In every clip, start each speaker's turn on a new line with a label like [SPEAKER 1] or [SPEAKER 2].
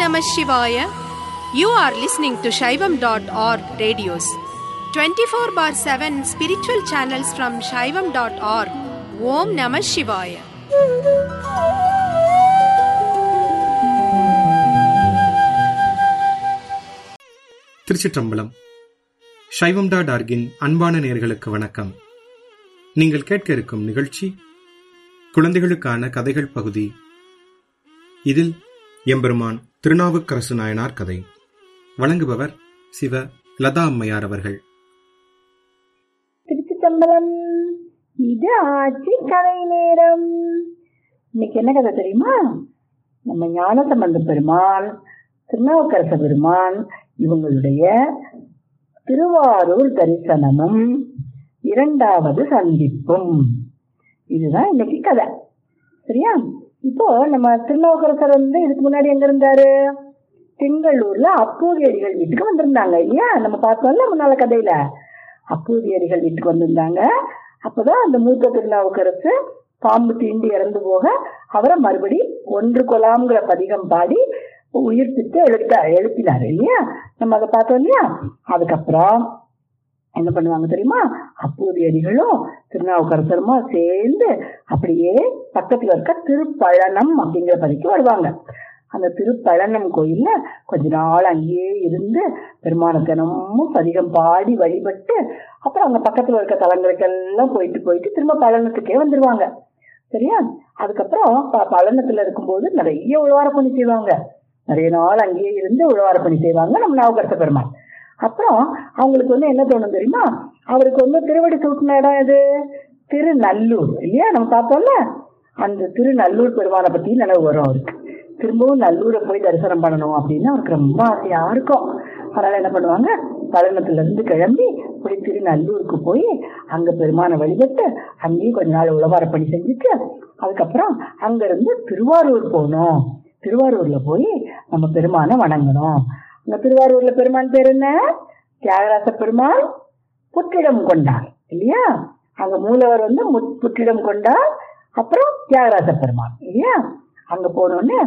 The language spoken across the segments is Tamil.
[SPEAKER 1] Namah Shivaya. You are listening to Shaivam.org radios. 24 bar 7 spiritual channels from Shaivam.org. Om Namah Shivaya.
[SPEAKER 2] திருச்சிற்றம்பலம் சைவம் டாட் ஆர்கின் அன்பான நேர்களுக்கு வணக்கம் நீங்கள் கேட்க இருக்கும் நிகழ்ச்சி குழந்தைகளுக்கான கதைகள் பகுதி இதில் எம்பெருமான் திருநாவுக்கரசு நாயனார் கதை வழங்குபவர் சிவ லதா அம்மையார் அவர்கள்
[SPEAKER 3] திருச்சித்தம்பலம் இது ஆட்சி கதை நேரம் இன்னைக்கு என்ன கதை தெரியுமா நம்ம ஞானசம்பந்த பெருமான் திருநாவுக்கரச பெருமான் இவங்களுடைய திருவாரூர் தரிசனமும் இரண்டாவது சந்திப்பும் இதுதான் இன்னைக்கு கதை சரியா இப்போ நம்ம திருநாவுக்கரசர் வந்து இதுக்கு முன்னாடி எங்க இருந்தாரு திங்களூர்ல அப்பூதியடிகள் வீட்டுக்கு வந்திருந்தாங்க இல்லையா நம்ம பார்த்தோம்ல முன்னால கதையில அப்பூதியடிகள் வீட்டுக்கு வந்திருந்தாங்க அப்பதான் அந்த மூத்த திருநாவுக்கரசு பாம்பு தீண்டி இறந்து போக அவரை மறுபடி ஒன்று கொலாம்ங்கிற பதிகம் பாடி உயிர்ப்பித்து எழுத்த எழுப்பினார் இல்லையா நம்ம அதை பார்த்தோம் இல்லையா அதுக்கப்புறம் என்ன பண்ணுவாங்க தெரியுமா அப்பூதியடிகளும் திருநாவுக்கரசருமா சேர்ந்து அப்படியே பக்கத்துல இருக்க திருப்பழனம் அப்படிங்கிற பதிக்கு வருவாங்க அந்த திருப்பழனம் கோயில்ல கொஞ்ச நாள் அங்கேயே இருந்து பெருமான தினமும் பதிகம் பாடி வழிபட்டு அப்புறம் அங்க பக்கத்துல இருக்க தலங்களுக்கெல்லாம் போயிட்டு போயிட்டு திரும்ப பழனத்துக்கே வந்துருவாங்க சரியா அதுக்கப்புறம் ப- பழனத்துல இருக்கும்போது நிறைய உழவார பணி செய்வாங்க நிறைய நாள் அங்கேயே இருந்து உழவார பணி செய்வாங்க நம்ம நாவுக்கரச பெருமாள் அப்புறம் அவங்களுக்கு வந்து என்ன தோணும் தெரியுமா அவருக்கு வந்து திருவடி சூட்டின இடம் எது திருநல்லூர் இல்லையா நம்ம பார்த்தோம்ல அந்த திருநல்லூர் பெருமானை பத்தி நினைவு வரும் அவருக்கு திரும்பவும் நல்லூரை போய் தரிசனம் பண்ணணும் அப்படின்னு அவருக்கு ரொம்ப ஆசையா இருக்கும் அதனால என்ன பண்ணுவாங்க பழனத்துல இருந்து கிளம்பி இப்படி திருநல்லூருக்கு போய் அங்க பெருமானை வழிபட்டு அங்கேயும் கொஞ்ச நாள் உழவார பணி செஞ்சுட்டு அதுக்கப்புறம் அங்க இருந்து திருவாரூர் போகணும் திருவாரூர்ல போய் நம்ம பெருமானை வணங்கணும் அங்க திருவாரூர்ல பெருமான் பேர் என்ன தியாகராச பெருமாள் புற்றிடம் கொண்டார் இல்லையா அங்க மூலவர் வந்து முத்- புற்றிடம் கொண்டார் அப்புறம் தியாகராச பெருமாள் இல்லையா அங்க போனோடனே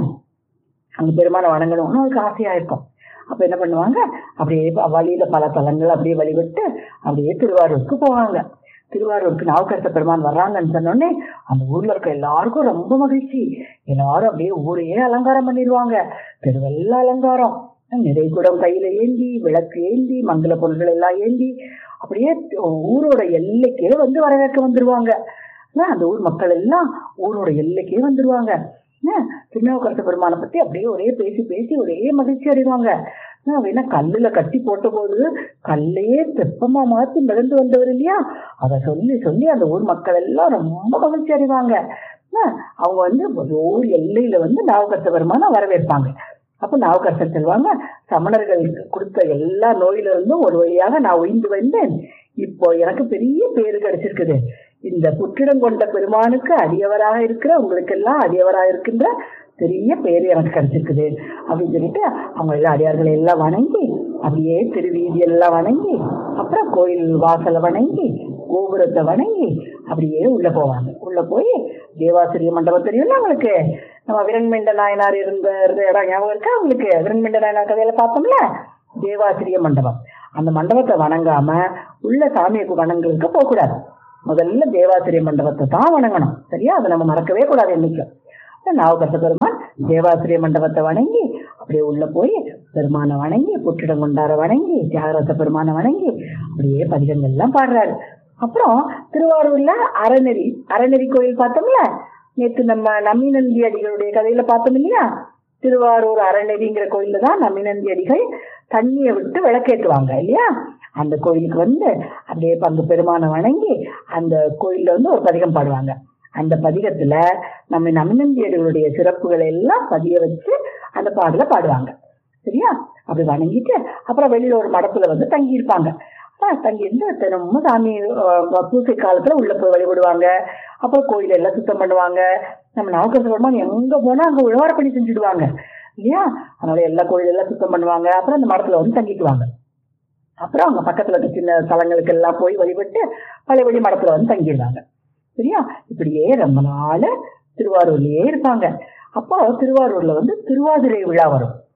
[SPEAKER 3] அங்க பெருமானை வணங்கணும்னு அவருக்கு ஆசையா இருக்கும் அப்ப என்ன பண்ணுவாங்க அப்படியே ப- வழியில பல தலங்கள் அப்படியே வழிபட்டு அப்படியே திருவாரூருக்கு போவாங்க திருவாரூருக்கு நாவுக்கரச பெருமான் வர்றாங்கன்னு சொன்னோடனே அந்த ஊர்ல இருக்க எல்லாருக்கும் ரொம்ப மகிழ்ச்சி எல்லாரும் அப்படியே ஊரையே அலங்காரம் பண்ணிடுவாங்க தெருவெல்லாம் அலங்காரம் நிறை குடம் கையில ஏந்தி விளக்கு ஏந்தி மங்கள பொருள்கள் எல்லாம் ஏந்தி அப்படியே ஊரோட எல்லைக்கே வந்து வரவேற்க வந்துருவாங்க ஆனா, அந்த ஊர் மக்கள் எல்லாம் ஊரோட எல்லைக்கே வந்துருவாங்க என்ன, திருநாவுக்கரச பெருமானை பத்தி அப்படியே ஒரே பேசி பேசி ஒரே மகிழ்ச்சி அடைவாங்க என்ன, அவ என்ன கல்லுல கட்டி போட்ட போது கல்லையே தெப்பமா மாத்தி மிதந்து வந்தவர் இல்லையா அத சொல்லி சொல்லி அந்த ஊர் மக்கள் எல்லாம் ரொம்ப மகிழ்ச்சி அடைவாங்க என்ன, அவங்க வந்து ஊர் எல்லையில வந்து நாவுக்கரச பெருமானை வரவேற்பாங்க அப்ப நாவுக்கரசர் சொல்லுவாங்க சமணர்கள் கொடுத்த எல்லா நோயில இருந்தும் ஒரு வழியாக நான் உயிர்ந்து வந்தேன் இப்போ எனக்கு பெரிய பேரு கிடைச்சிருக்குது இந்த புற்றிடம் கொண்ட பெருமானுக்கு அடியவராக இருக்கிற உங்களுக்கெல்லாம் அடியவராக இருக்கின்ற பெரிய பேர் எனக்கு கிடைச்சிருக்குது அப்படின்னு சொல்லிட்டு அவங்க எல்லா அடியார்களை எல்லாம் வணங்கி அப்படியே திருவீதி எல்லாம் வணங்கி அப்புறம் கோயில் வாசலை வணங்கி கோபுரத்தை வணங்கி அப்படியே உள்ள போவாங்க உள்ள போய் தேவாசிரிய மண்டபம் தெரியும்ல உங்களுக்கு நம்ம விரண்மெண்ட நாயனார் இருந்த இருந்த இடம் ஞாபகம் இருக்கா உங்களுக்கு விரண்மெண்ட நாயனார் கதையில பார்த்தோம்ல தேவாசிரிய மண்டபம் அந்த மண்டபத்தை வணங்காம உள்ள சாமியை வணங்குறதுக்கு போகக்கூடாது முதல்ல தேவாசிரிய மண்டபத்தை தான் வணங்கணும் சரியா அதை நம்ம மறக்கவே கூடாது என்னைக்கும் நாவுக்கரச பெருமான் தேவாசிரிய மண்டபத்தை வணங்கி அப்படியே உள்ள போய் பெருமானை வணங்கி புற்றிடம் கொண்டார வணங்கி தியாகராச பெருமானை வணங்கி அப்படியே பதிகங்கள் எல்லாம் பாடுறாரு அப்புறம் திருவாரூர்ல அறநெறி அறநெறி கோயில் பார்த்தோம்ல நேத்து நம்ம நமிநந்தி அடிகளுடைய கதையில பார்த்தோம் இல்லையா திருவாரூர் அறநெறிங்கிற கோயில்ல தான் நமிநந்தி அடிகள் தண்ணியை விட்டு விளக்கேற்றுவாங்க இல்லையா அந்த கோயிலுக்கு வந்து அப்படியே பங்கு பெருமானை வணங்கி அந்த கோயில்ல வந்து ஒரு பதிகம் பாடுவாங்க அந்த பதிகத்துல நம்ம நமிநந்தியர்களுடைய சிறப்புகளை எல்லாம் பதிய வச்சு அந்த பாடல பாடுவாங்க சரியா அப்படி வணங்கிட்டு அப்புறம் வெளியில ஒரு மடத்துல வந்து தங்கி இருப்பாங்க தங்கி இருந்து தினமும் சாமி அஹ், பூசை காலத்துல உள்ள போய் வழிபடுவாங்க அப்புறம் கோயில் எல்லாம் சுத்தம் பண்ணுவாங்க நம்ம நாவுக்கரச பெருமான் எங்க போனா அங்க உழவார பணி செஞ்சுடுவாங்க இல்லையா அதனால எல்லா கோயில் எல்லாம் சுத்தம் பண்ணுவாங்க அப்புறம் அந்த மடத்துல வந்து தங்கிக்குவாங்க அப்புறம் அவங்க பக்கத்துல இருக்க சின்ன தலங்களுக்கு எல்லாம் போய் வழிபட்டு பழையபடி மடத்துல வந்து தங்கிடுவாங்க சரியா இப்படியே ரொம்ப நாள் திருவாரூர்லயே இருப்பாங்க அப்போ திருவாரூர்ல வந்து திருவாதிரை விழா வரும்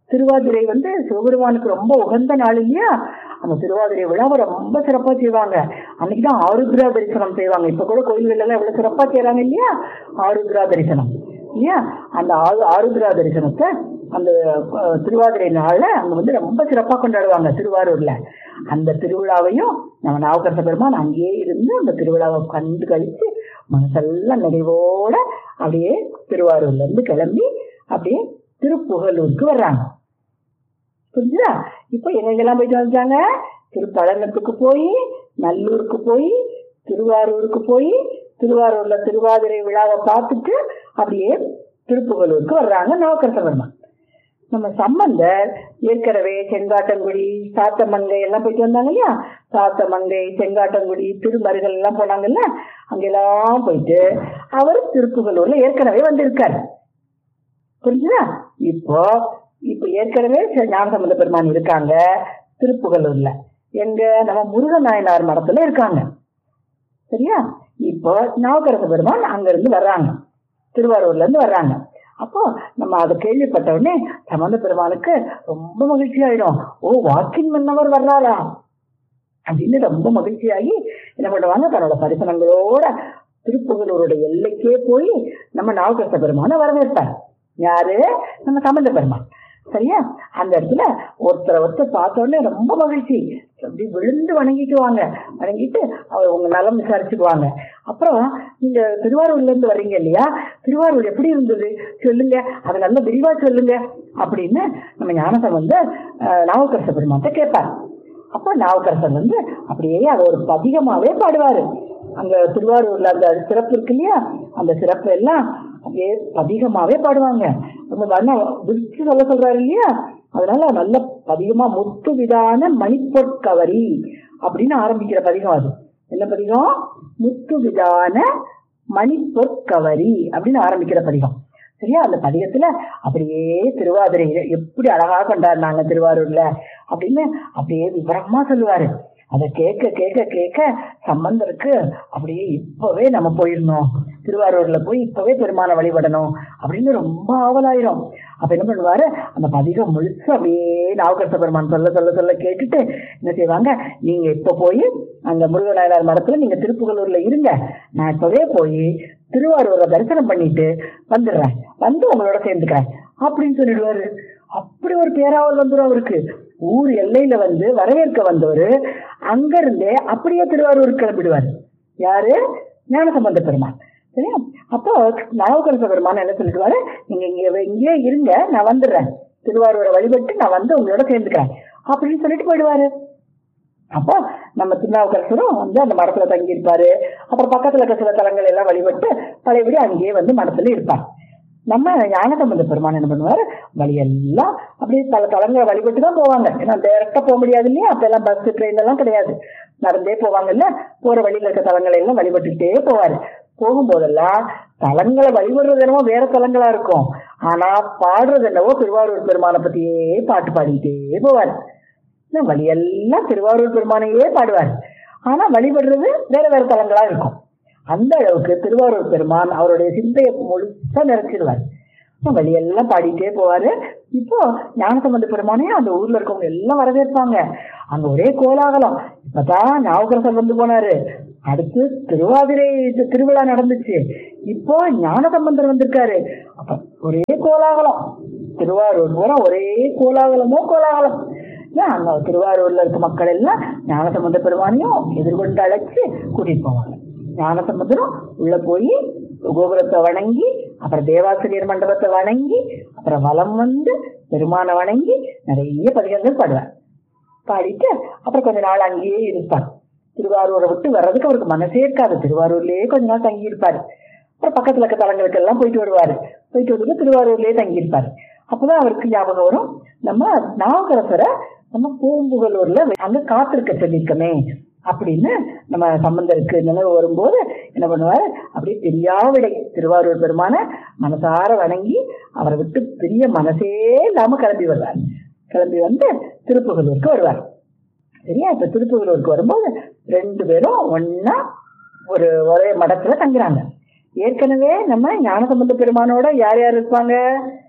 [SPEAKER 3] திருவாதிரை வந்து சிவபெருமானுக்கு ரொம்ப உகந்த நாள் இல்லையா அந்த திருவாதிரை விழாவை ரொம்ப சிறப்பா செய்வாங்க அன்னைக்குதான் ஆருத்ரா தரிசனம் செய்வாங்க இப்ப கூட கோயில்கள் எல்லாம் எவ்வளவு சிறப்பா செய்யறாங்க இல்லையா ஆருத்ரா தரிசனம் இல்லையா அந்த ஆரு- ஆருத்ரா தரிசனத்தை அந்த அஹ், திருவாதிரை நாள்ல அங்க வந்து ரொம்ப சிறப்பா கொண்டாடுவாங்க திருவாரூர்ல அந்த திருவிழாவையும் நம்ம நாவுக்கரச பெருமான் அங்கேயே இருந்து அந்த திருவிழாவை கண்டு கழிச்சு மனசெல்லாம் நிறைவோட அப்படியே திருவாரூர்ல இருந்து கிளம்பி அப்படியே திருப்புகலூருக்கு வர்றாங்க புரிஞ்சுதா இப்போ எங்கெங்கெல்லாம் போயிட்டு வந்துட்டாங்க திருப்பழனத்துக்கு போய் நல்லூருக்கு போய் திருவாரூருக்கு போய் திருவாரூர்ல திருவாதிரை விழாவை பார்த்துட்டு அப்படியே திருப்புகலூருக்கு வர்றாங்க நவக்கரச பெருமான் நம்ம சம்பந்தர் ஏற்கனவே செங்காட்டங்குடி சாத்தமங்கை எல்லாம் போயிட்டு வந்தாங்க இல்லையா சாத்தமங்கை செங்காட்டங்குடி திருமருகல் எல்லாம் போனாங்கல்ல அங்கெல்லாம் போயிட்டு அவர் திருப்புகலூர்ல ஏற்கனவே வந்திருக்காரு புரிஞ்சுதா இப்போ இப்போ ஏற்கனவே ஞானசம்பந்த பெருமான் இருக்காங்க திருப்புகலூர்ல எங்க நம்ம முருகன் நாயனார் மடத்துல இருக்காங்க சரியா இப்போ நவக்கரச பெருமான் அங்க இருந்து வர்றாங்க திருவாரூர்ல இருந்து வர்றாங்க அப்போ நம்ம அதை கேள்விப்பட்ட உடனே சம்பந்த பெருமானுக்கு ரொம்ப மகிழ்ச்சி ஆயிடும் ஓ வாக்கின் மன்னவர் வர்றாரா அப்படின்னு ரொம்ப மகிழ்ச்சியாகி என்ன பண்ணுவாங்க தன்னோட பரிசனங்களோட திருப்புகலூரோட எல்லைக்கே போய் நம்ம நாவுக்கரச பெருமானை வரவேற்பார் யாரு நம்ம சம்பந்த பெருமான் சரியா அந்த இடத்துல ஒருத்தரை ஒருத்தர் பார்த்த உடனே ரொம்ப மகிழ்ச்சி அப்படி விழுந்து வணங்கிக்குவாங்க வணங்கிட்டு அவர் உங்க நலம் விசாரிச்சுக்குவாங்க அப்புறம் நீங்க திருவாரூர்ல இருந்து வர்றீங்க இல்லையா திருவாரூர் எப்படி இருந்தது சொல்லுங்க அதை நல்ல விரிவா சொல்லுங்க அப்படின்னு நம்ம ஞானசம் வந்து நாவுக்கரச பெருமாட்ட கேட்பார் அப்ப நாவுக்கரசர் வந்து அப்படியே அதை ஒரு பதிகமாவே பாடுவாரு அங்க திருவாரூர்ல அந்த சிறப்பு இருக்கு இல்லையா அந்த சிறப்பு எல்லாம் அப்படியே பதிகமாவே பாடுவாங்க ரொம்ப நல்லா விரிச்சு சொல்ல சொல்றாரு இல்லையா அதனால நல்ல பதிகமா முத்து விதான மணிப்பொற்கவரி அப்படின்னு ஆரம்பிக்கிற பதிகம் அது என்ன பதிகம் முத்து விதான மணிப்பொற்கவரி அப்படின்னு ஆரம்பிக்கிற பதிகம் சரியா அந்த பதிகத்துல அப்படியே திருவாதிரை எப்படி அழகா கொண்டாடினாங்க திருவாரூர்ல அப்படின்னு அப்படியே விவரமா சொல்லுவாரு அதை கேட்க கேட்க கேட்க சம்பந்தருக்கு அப்படியே இப்பவே நம்ம போயிடணும் திருவாரூர்ல போய் இப்பவே பெருமானை வழிபடணும் அப்படின்னு ரொம்ப ஆவலாயிரும் அப்ப என்ன பண்ணுவாரு அந்த பதிகம் முழுசு அப்படியே நாவுக்கரச பெருமான் சொல்ல சொல்ல சொல்ல கேட்டுட்டு என்ன செய்வாங்க நீங்க இப்ப போய் அந்த முருகநாயனார் மடத்துல நீங்க திருப்புகலூர்ல இருங்க நான் இப்பவே போய் திருவாரூரை தரிசனம் பண்ணிட்டு வந்துடுறேன் வந்து உங்களோட சேர்ந்துக்கிறேன் அப்படின்னு சொல்லிடுவாரு அப்படி ஒரு பேராவல் வந்துடும் அவருக்கு ஊர் எல்லையில வந்து வரவேற்க வந்தவர் அங்க இருந்தே அப்படியே திருவாரூர் கிளம்பிடுவார் யாரு ஞானசம்பந்த பெருமான் சரியா அப்போ நாவுக்கரச பெருமான் என்ன சொல்லிடுவாரு நீங்க இங்க இங்கேயே இருங்க நான் வந்துடுறேன் திருவாரூரை வழிபட்டு நான் வந்து உங்களோட சேர்ந்துக்கிறேன் அப்படின்னு சொல்லிட்டு போயிடுவாரு அப்போ நம்ம திருநாவுக்கரசரும் வந்து அந்த மடத்துல தங்கி இருப்பாரு அப்புறம் பக்கத்துல இருக்க சில தலங்கள் எல்லாம் வழிபட்டு பழையபடி அங்கேயே வந்து மடத்துல இருப்பார் நம்ம ஞானசம்பந்த பெருமான் என்ன பண்ணுவாரு வழியெல்லாம் அப்படியே பல தலங்களை வழிபட்டு தான் போவாங்க ஏன்னா டேரக்டா போக முடியாது இல்லையா அப்ப எல்லாம் பஸ் ட்ரெயின் எல்லாம் கிடையாது நடந்தே போவாங்கல்ல போற வழியில இருக்க தலங்களை எல்லாம் வழிபட்டுக்கிட்டே போவாரு போகும்போதெல்லாம் தலங்களை வழிபடுறது என்னவோ வேற தலங்களா இருக்கும் ஆனா பாடுறது என்னவோ திருவாரூர் பெருமானை பத்தியே பாட்டு பாடிக்கிட்டே போவார் வழியெல்லாம் திருவாரூர் பெருமானையே பாடுவார் ஆனா வழிபடுறது வேற வேற தலங்களா இருக்கும் அந்த அளவுக்கு திருவாரூர் பெருமான் அவருடைய சிந்தையை முழுசா நிறைச்சிடுவார் வழியெல்லாம் பாடிட்டே போவாரு இப்போ ஞானசம்பந்த பெருமானே அந்த ஊர்ல இருக்கவங்க எல்லாம் வரவேற்பாங்க அங்க ஒரே கோலாகலம் இப்பதான் நாவுக்கரசர் வந்து போனாரு அடுத்து திருவாதிரை திருவிழா நடந்துச்சு இப்போ ஞானசம்பந்தர் வந்திருக்காரு அப்ப ஒரே கோலாகலம் திருவாரூர் பூரா ஒரே கோலாகலமோ கோலாகலம் அங்க திருவாரூர்ல இருக்க மக்கள் எல்லாம் ஞானசம்பந்த பெருமானையும் எதிர்கொண்டு அழைச்சு கூட்டிட்டு போவாங்க ஞானசம்பந்தரும் உள்ள போய் கோபுரத்தை வணங்கி அப்புறம் தேவாசிரியர் மண்டபத்தை வணங்கி அப்புறம் வலம் வந்து பெருமானை வணங்கி நிறைய பதிகங்கள் பாடுவார் பாடிட்டு அப்புறம் கொஞ்ச நாள் அங்கேயே இருப்பார் திருவாரூரை விட்டு வர்றதுக்கு அவருக்கு மனசே இருக்காது திருவாரூர்லயே கொஞ்ச நாள் தங்கி இருப்பாரு அப்புறம் பக்கத்துல இருக்க தலங்களுக்கு எல்லாம் போயிட்டு வருவாரு போயிட்டு வந்து திருவாரூர்லயே தங்கி இருப்பாரு அப்பதான் அவருக்கு ஞாபகம் வரும் நம்ம நாவுக்கரசரை நம்ம பூம்புகலூர்ல அங்க காத்திருக்க சொல்லியிருக்கமே அப்படின்னு நம்ம சம்பந்தருக்கு நினைவு வரும்போது என்ன பண்ணுவாரு அப்படியே பெரியாவிடை திருவாரூர் பெருமான மனசார வணங்கி அவரை விட்டு பெரிய மனசே இல்லாம கிளம்பி வருவார் கிளம்பி வந்து திருப்புகலூருக்கு வருவார் சரியா இப்ப திருப்புகலூருக்கு வரும்போது ரெண்டு பேரும் ஒன்னா ஒரு ஒரே மடத்துல தங்குறாங்க ஏற்கனவே நம்ம ஞானசம்பந்த பெருமானோட யார் யார் இருப்பாங்க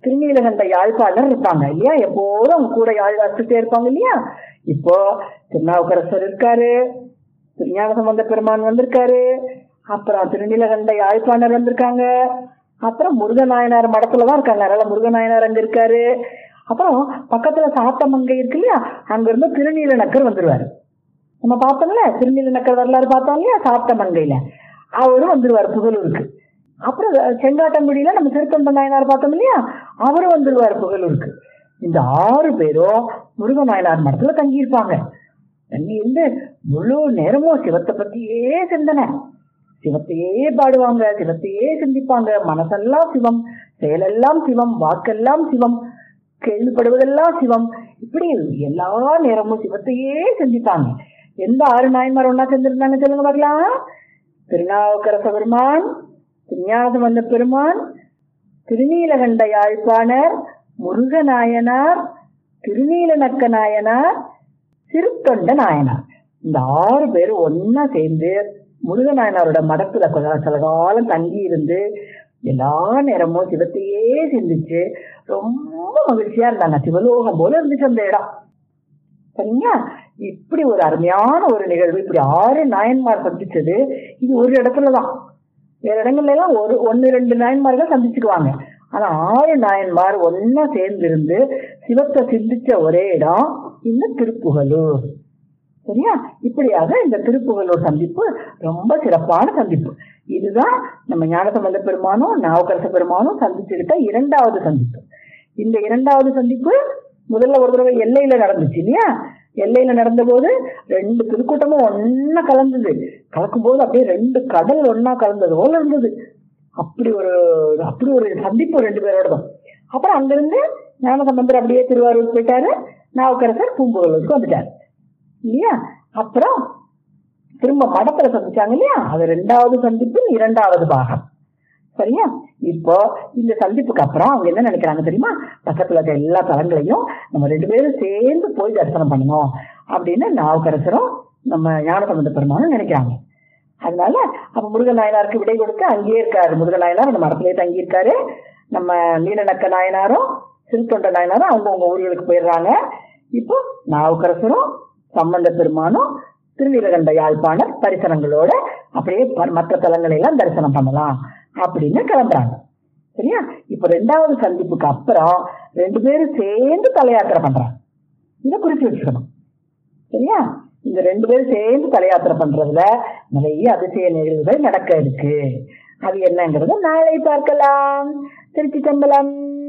[SPEAKER 3] திருநீலகண்ட யாழ்ப்பாணர் இருப்பாங்க இல்லையா எப்போதும் அவங்க கூட யாழ் வாசிச்சுட்டே இருப்பாங்க இல்லையா இப்போ திருநாவுக்கரசர் இருக்காரு திருஞான சம்பந்த பெருமான் வந்திருக்காரு அப்புறம் திருநீலகண்ட யாழ்ப்பாணர் வந்திருக்காங்க அப்புறம் முருகநாயனார் மடத்துல தான் இருக்காங்க அதனால முருகநாயனார் அங்க இருக்காரு அப்புறம் பக்கத்துல சாத்தமங்கை இருக்கு இல்லையா அங்க இருந்து திருநீலநக்கர் வந்துருவாரு நம்ம பார்த்தோம்ல திருநீலநக்கர் வரலாறு பார்த்தோம் இல்லையா சாத்தமங்கையில அவரும் வந்துருவார் புகழூருக்கு அப்புறம் செங்காட்டங்குடியில நம்ம திருத்தொண்ட நாயனார் பார்த்தோம் இல்லையா அவரும் வந்துருவார் புகழூருக்கு இந்த ஆறு பேரும் முருக நாயனார் மடத்துல தங்கியிருப்பாங்க தங்கி இருந்து முழு நேரமும் சிவத்தை பத்தியே சிந்தனை சிவத்தையே பாடுவாங்க சிவத்தையே சிந்திப்பாங்க மனசெல்லாம் சிவம் செயலெல்லாம் சிவம் வாக்கெல்லாம் சிவம் கேள்விப்படுவதெல்லாம் சிவம் இப்படி எல்லா நேரமும் சிவத்தையே சிந்திப்பாங்க எந்த ஆறு நாயன்மார் ஒன்னா சேர்ந்திருந்தாங்க சொல்லுங்க பார்க்கலாம் திருநாவுக்கரச பெருமான் திருஞானசம்பந்த பெருமான் திருநீலகண்ட யாழ்ப்பாணர் முருகநாயனார் திருநீலநக்க நாயனார் திருத்தொண்ட நாயனார் இந்த ஆறு பேரும் ஒன்னா சேர்ந்து முருகநாயனாரோட மடத்துல கொஞ்ச சில காலம் தங்கி இருந்து எல்லா நேரமும் சிவத்தையே சிந்திச்சு ரொம்ப மகிழ்ச்சியா இருந்தாங்க சிவலோகம் போல இருந்துச்சு அந்த இடம் சரிங்களா இப்படி ஒரு அருமையான ஒரு நிகழ்வு இப்படி ஆறு நாயன்மார் சந்திச்சது இது ஒரு இடத்துலதான் வேற இடங்கள்ல எல்லாம் ஒரு ஒன்னு ரெண்டு நாயன்மார்கள் சந்திச்சுக்குவாங்க ஆனா ஆறு நாயன்மார் ஒன்னா சேர்ந்திருந்து சிவத்தை சிந்திச்ச ஒரே இடம் இந்த திருப்புகலூர் சரியா இப்படியாக இந்த திருப்புகலூர் சந்திப்பு ரொம்ப சிறப்பான சந்திப்பு இதுதான் நம்ம ஞானசம்பந்த பெருமானும் நாவுக்கரச பெருமானும் சந்திச்சுக்கிட்ட இரண்டாவது சந்திப்பு இந்த இரண்டாவது சந்திப்பு முதல்ல ஒரு தடவை எல்லையில நடந்துச்சு இல்லையா எல்லையில நடந்த போது ரெண்டு திருக்கூட்டமும் ஒன்னா கலந்தது கலக்கும் போது அப்படியே ரெண்டு கடல் ஒன்னா கலந்தது போல இருந்தது அப்படி ஒரு அப்படி ஒரு சந்திப்பு ரெண்டு பேரோட அப்புறம் அங்கிருந்து ஞானசம்பந்தர் அப்படியே திருவாரூர் போயிட்டாரு நாவுக்கரசர் பூம்புகலூருக்கு வந்துட்டாரு இல்லையா அப்புறம் திரும்ப மடத்துல சந்திச்சாங்க இல்லையா அது ரெண்டாவது சந்திப்பின் இரண்டாவது பாகம் சரியா இப்போ இந்த சந்திப்புக்கு அப்புறம் அவங்க என்ன நினைக்கிறாங்க தெரியுமா பக்கத்துல இருக்க எல்லா தலங்களையும் நம்ம ரெண்டு பேரும் சேர்ந்து போய் தரிசனம் பண்ணணும் அப்படின்னு நாவுக்கரசரும் நம்ம ஞானசம்பந்த பெருமானும் நினைக்கிறாங்க அதனால அப்ப முருகன் நாயனாருக்கு விடை கொடுத்து அங்கேயே இருக்காரு முருகன் நாயனார் அந்த மடத்திலேயே தங்கி இருக்காரு நம்ம நீலநக்க நாயனாரும் சிறுத்தொண்ட நாயனாரும் அவங்கவுங்க ஊர்களுக்கு போயிடுறாங்க இப்போ நாவுக்கரசரும் சம்பந்த பெருமானும் திருநீலகண்ட யாழ்ப்பாணர் தரிசனங்களோட அப்படியே மற்ற தலங்களை எல்லாம் தரிசனம் பண்ணலாம் அப்படின்னு கிளம்புறாங்க சரியா இப்ப ரெண்டாவது சந்திப்புக்கு அப்புறம் ரெண்டு பேரும் சேர்ந்து தலையாத்திரை பண்றாங்க இதை குறிச்சு வச்சுக்கணும் சரியா இந்த ரெண்டு பேரும் சேர்ந்து தலையாத்திரை பண்றதுல நிறைய அதிசய நிகழ்வுகள் நடக்க இருக்கு அது என்னங்கிறத நாளை பார்க்கலாம் திருச்சி சம்பளம்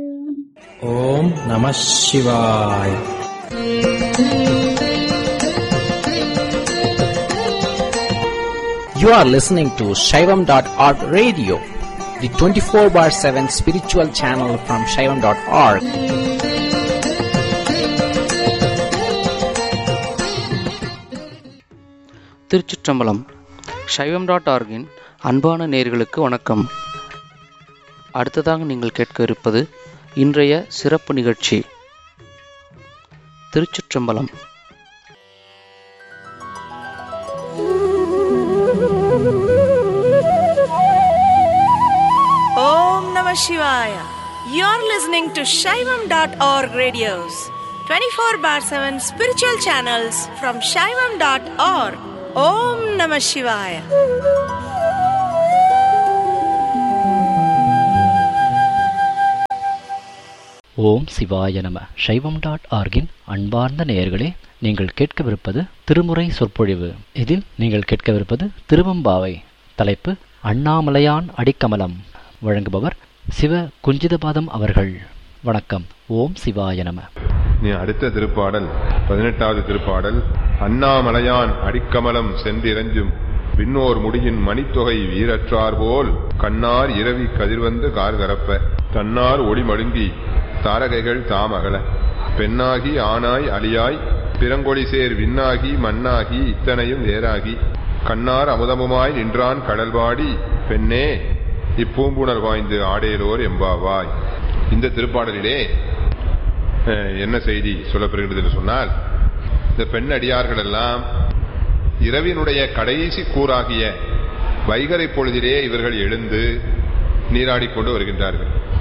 [SPEAKER 4] ஓம் நம சிவாய் You are listening to Shaivam.org radio, the 24 bar 7 spiritual channel from Shaivam.org.
[SPEAKER 5] திருச்சிற்றம்பலம் சைவம் டாட் ஆர்கின் அன்பான நேர்களுக்கு வணக்கம் அடுத்ததாக நீங்கள் கேட்க இருப்பது இன்றைய சிறப்பு நிகழ்ச்சி திருச்சிற்றம்பலம்
[SPEAKER 6] Om Namah Shivaya. You're listening to Shaivam.org radios, 24 bar 7 spiritual channels from Shaivam.org. Om Namah Shivaya.
[SPEAKER 7] ஓம் சிவாய நம சைவம் டாட் ஆர்கின் அன்பார்ந்த நேயர்களே நீங்கள் கேட்கவிருப்பது திருமுறை சொற்பொழிவு இதில் நீங்கள் கேட்கவிருப்பது திருவம்பாவை தலைப்பு அண்ணாமலையான் அடிக்கமலம் வழங்குபவர் சிவ குஞ்சிதபாதம் அவர்கள் வணக்கம் ஓம் சிவாய நம
[SPEAKER 8] நீ அடுத்த திருப்பாடல் பதினெட்டாவது திருப்பாடல் அண்ணாமலையான் அடிக்கமலம் சென்றிரஞ்சும் விண்ணோர் முடியின் மணித்தொகை வீரற்றார் போல் கண்ணார் இரவி கதிர்வந்து கார்கரப்ப தன்னார் ஒளி மழுங்கி தாரகைகள் தாமகல பெண்ணாகி ஆனாய் அலியாய் பிறங்கொழி சேர் விண்ணாகி மண்ணாகி இத்தனையும் வேறாகி கண்ணார் அமுதமுமாய் நின்றான் கடல்வாடி பெண்ணே இப்பூம்புணர் வாய்ந்து ஆடேலோர் எம்பாவாய் இந்த திருப்பாடலிலே அஹ், என்ன செய்தி சொல்லப்படுகிறது என்று சொன்னால் இந்த பெண் அடியார்கள் எல்லாம் இரவினுடைய கடைசி கூறாகிய வைகரை பொழுதிலே இவர்கள் எழுந்து நீராடிக் கொண்டு வருகின்றார்கள்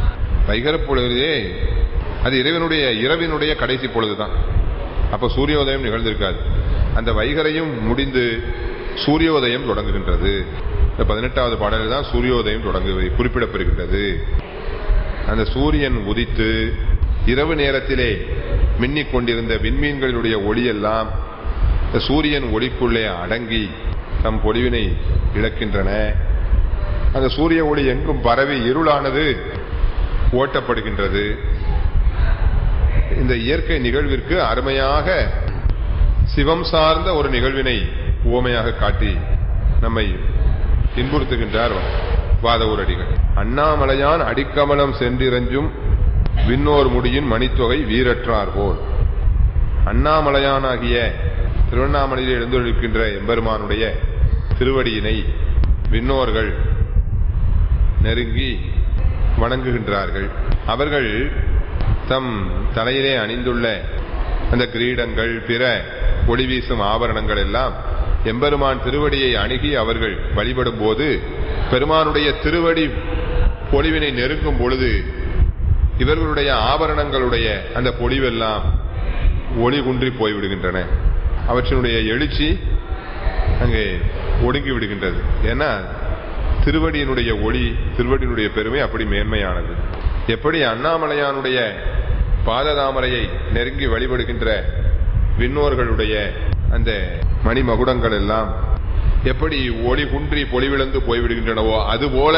[SPEAKER 8] வைகர பொழுதே அது இறைவனுடைய இரவினுடைய கடைசி பொழுதுதான் அப்ப சூரியோதயம் நிகழ்ந்திருக்காது அந்த வைகரையும் முடிந்து சூரியோதயம் தொடங்குகின்றது இந்த பதினெட்டாவது பாடலில் தான் சூரியோதயம் தொடங்கு குறிப்பிடப்பெறுகின்றது அந்த சூரியன் உதித்து இரவு நேரத்திலே மின்னிக் கொண்டிருந்த விண்மீன்களுடைய ஒளியெல்லாம் இந்த சூரியன் ஒளிக்குள்ளே அடங்கி தம் பொலிவினை இழக்கின்றன அந்த சூரிய ஒளி எங்கும் பரவி இருளானது ஓட்டப்படுகின்றது இந்த இயற்கை நிகழ்விற்கு அருமையாக சிவம் சார்ந்த ஒரு நிகழ்வினை உவமையாக காட்டி நம்மை இன்புறுத்துகின்றார் வாதவூரடிகள் அண்ணாமலையான் அடிக்கமலம் சென்றிரஞ்சும் விண்ணோர் முடியின் மணித்தொகை வீரற்றார் போல் அண்ணாமலையானாகிய திருவண்ணாமலையில் எழுந்தொழிக்கின்ற எம்பெருமானுடைய திருவடியினை விண்ணோர்கள் நெருங்கி வணங்குகின்றார்கள் அவர்கள் தம் தலையிலே அணிந்துள்ள அந்த கிரீடங்கள் பிற ஒளி வீசும் ஆபரணங்கள் எல்லாம் எம்பெருமான் திருவடியை அணுகி அவர்கள் வழிபடும் போது பெருமானுடைய திருவடி பொலிவினை நெருங்கும் பொழுது இவர்களுடைய ஆபரணங்களுடைய அந்த பொலிவெல்லாம் ஒளி குன்றி போய்விடுகின்றன அவற்றினுடைய எழுச்சி அங்கே ஒடுங்கி விடுகின்றது ஏன்னா திருவடியினுடைய ஒளி திருவடியினுடைய பெருமை அப்படி மேன்மையானது எப்படி அண்ணாமலையானுடைய பாததாமரையை நெருங்கி வழிபடுகின்ற விண்ணோர்களுடைய அந்த மணிமகுடங்கள் எல்லாம் எப்படி ஒளி குன்றி பொலிவிழந்து போய்விடுகின்றனவோ அதுபோல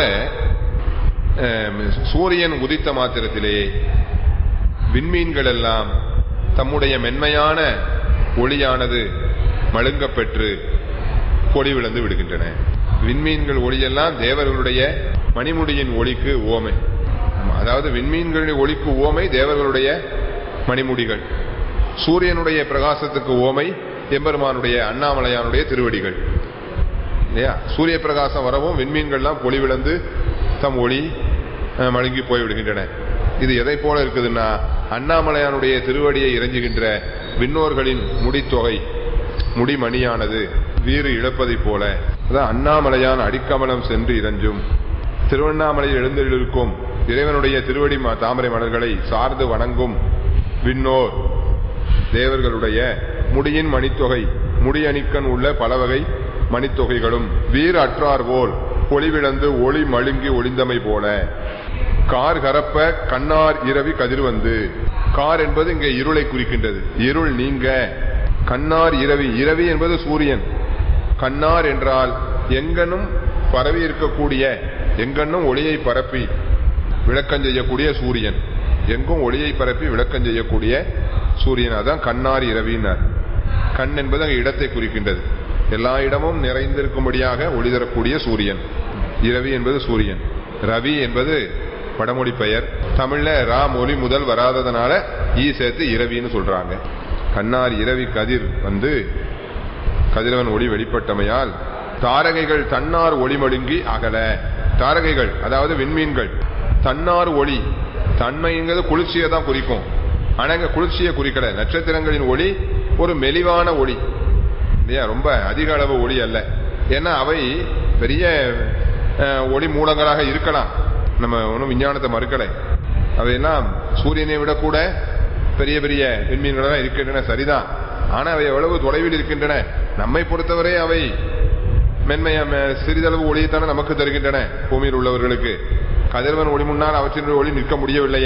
[SPEAKER 8] சூரியன் உதித்த மாத்திரத்திலே விண்மீன்கள் எல்லாம் தம்முடைய மென்மையான ஒளியானது மழுங்கப் பெற்று பொலிவிழந்து விடுகின்றன விண்மீன்கள் ஒளியெல்லாம் தேவர்களுடைய மணிமுடியின் ஒளிக்கு ஓமை அதாவது விண்மீன்களுடைய ஒளிக்கு ஓமை தேவர்களுடைய மணிமுடிகள் சூரியனுடைய பிரகாசத்துக்கு ஓமை எம்பெருமானுடைய அண்ணாமலையானுடைய திருவடிகள் இல்லையா சூரிய பிரகாசம் வரவும் விண்மீன்கள்லாம் பொலிவிழந்து தம் ஒளி மழுங்கி போய்விடுகின்றன இது எதை போல இருக்குதுன்னா அண்ணாமலையானுடைய திருவடியை இறங்குகின்ற விண்ணோர்களின் முடித்தொகை முடிமணியானது வீறு இழப்பதைப் போல அதான் அண்ணாமலையான் அடிக்கமலம் சென்று இறஞ்சும் திருவண்ணாமலையில் எழுந்தெழுக்கும் இறைவனுடைய திருவடி தாமரை மலர்களை சார்ந்து வணங்கும் விண்ணோர் தேவர்களுடைய முடியின் மணித்தொகை முடியணிக்கன் உள்ள பலவகை மணித்தொகைகளும் வீர் அற்றார் போல் பொலிவிழந்து ஒளி மழுங்கி ஒளிந்தமை போல கார் கரப்ப கண்ணார் இரவி கதிர் வந்து கார் என்பது இங்கே இருளை குறிக்கின்றது இருள் நீங்க கண்ணார் இரவி இரவி என்பது சூரியன் கண்ணார் என்றால் எங்கனும் பரவி இருக்கக்கூடிய எங்கன்னும் ஒளியை பரப்பி விளக்கம் செய்யக்கூடிய சூரியன் எங்கும் ஒளியை பரப்பி விளக்கம் செய்யக்கூடிய சூரியன் அதான் கண்ணார் இரவினார் கண் என்பது அங்கே இடத்தை குறிக்கின்றது எல்லா இடமும் நிறைந்திருக்கும்படியாக ஒளி தரக்கூடிய சூரியன் இரவி என்பது சூரியன் ரவி என்பது வடமொழி பெயர் தமிழ்ல ரா மொழி முதல் வராததுனால ஈ சேர்த்து இரவின்னு சொல்றாங்க கண்ணார் இரவி கதிர் வந்து கதிரவன் ஒளி வெளிப்பட்டமையால் தாரகைகள் தன்னார் ஒளி மழுங்கி அகல தாரகைகள் அதாவது விண்மீன்கள் தன்னார் ஒளி தன்மைங்கிறது குளிர்ச்சியை தான் குறிக்கும் ஆனா இங்க குளிர்ச்சியை குறிக்கல நட்சத்திரங்களின் ஒளி ஒரு மெலிவான ஒளி இல்லையா ரொம்ப அதிக அளவு ஒளி அல்ல ஏன்னா அவை பெரிய ஒளி மூலங்களாக இருக்கலாம் நம்ம ஒன்றும் விஞ்ஞானத்தை மறுக்கலை அவையெல்லாம் சூரியனை விட கூட பெரிய பெரிய விண்மீன்களெல்லாம் இருக்கின்றன சரிதான் ஆனா அவை எவ்வளவு தொலைவில் இருக்கின்றன நம்மை பொறுத்தவரை அவை மென்மைய சிறிதளவு ஒளியைத்தானே நமக்கு தருகின்றன பூமியில் உள்ளவர்களுக்கு கதிரவன் ஒளி முன்னால் அவற்றின் ஒளி நிற்க முடியவில்லை